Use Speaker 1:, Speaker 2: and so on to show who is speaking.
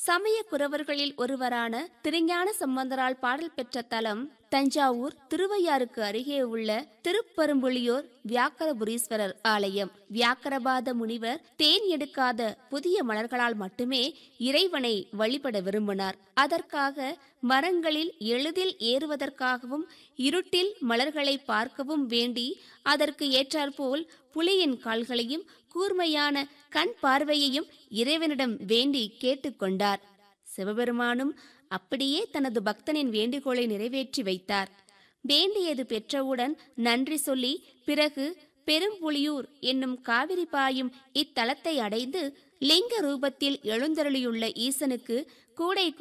Speaker 1: சமய குறவர்களில் ஒருவரான திருஞான சம்பந்தரால் பாடல் பெற்ற தலம் தஞ்சாவூர் திருவையாறுக்கு அருகே உள்ள திருப்பெரும்புலியூர் வியாக்கரபுரீஸ்வரர் ஆலயம் வியாக்கரபாத முனிவர் தேன் எடுக்காத புதிய மலர்களால் மட்டுமே இறைவனை வழிபட விரும்பினார் அதற்காக மரங்களில் எளிதில் ஏறுவதற்காகவும் இருட்டில் மலர்களை பார்க்கவும் வேண்டி அதற்கு ஏற்றாற்போல் புலியின் கால்களையும் கூர்மையான கண் பார்வையையும் இறைவனிடம் வேண்டி கேட்டுக்கொண்டார் சிவபெருமானும் அப்படியே தனது பக்தனின் வேண்டுகோளை நிறைவேற்றி வைத்தார் வேண்டியது பெற்றவுடன் நன்றி சொல்லி பிறகு பெரும்புலியூர் என்னும் காவிரி பாயும் இத்தலத்தை அடைந்து லிங்க ரூபத்தில் எழுந்தருளியுள்ள ஈசனுக்கு கூடை